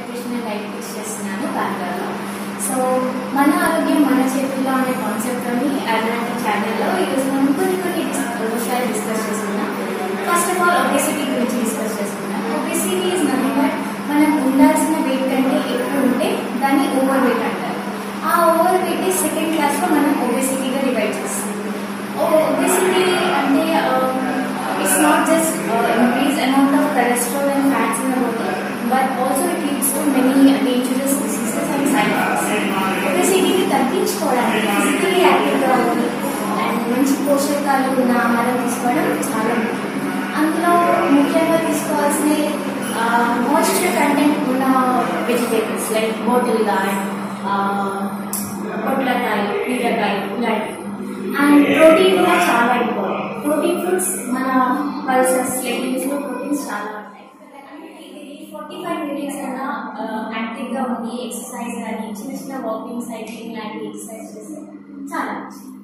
nutritional life teach చేస్తున్నాను బెంగళూరులో so మన ఆరోగ్యం మన చేతుల్లో అనే కాన్సెప్ట్తోని అడ్వాంటి ఛానల్లో ఈరోజు మనం కొన్ని కొన్ని డిస్- విషయాలు డిస్కస్ చేసుకున్నాం ఫస్ట్ ఆఫ్ ఆల్ ఒబేసిటీ గురించి డిస్కస్ చేసుకున్నాం ఒబేసిటీ ఈజ్ నథింగ్ బట్ మనం ఉండాల్సిన వెయిట్ కంటే ఎక్కువ ఉంటే దాన్ని ఓవర్ వెయిట్ అంటారు ఆ ఓవర్ వెయిట్ సెకండ్ క్లాస్లో మనం ఒబేసిటీగా డివైడ్ చేస్తాం ఒబేసిటీ అంటే it's not just increase amount of cholesterol and fats in the body but also it leads to many dangerous diseases and side effects ఒబేసిటీని తగ్గించుకోవడానికి ఫిజికలీ యాక్టివ్గా ఉండి అండ్ మంచి పోషకాలు ఉన్న ఆహారం తీసుకోవడం చాలా ముఖ్యం అందులో ముఖ్యంగా తీసుకోవాల్సిన మాయిశ్చర్ కంటెంట్ ఉన్న వెజిటేబుల్స్ లైక్ బోటిల్ గార్డ్ పొట్లకాయలు బీరకాయలు ఇలాంటివి అండ్ ప్రోటీన్ కూడా చాలా ఇంపార్టెంట్ ప్రోటీన్ ఫుడ్స్ మన పల్సెస్ లెగ్యూమ్స్లో ప్రోటీన్స్ చాలా ఉంటాయి ఫార్టీ ఫైవ్ మినిట్స్ అన్నా యాక్టివ్గా ఉండి ఎక్సర్సైజ్ కానీ చిన్న చిన్న వాకింగ్ సైక్లింగ్ లాంటి ఎక్సర్సైజ్ చేస్తే చాలా మంచిది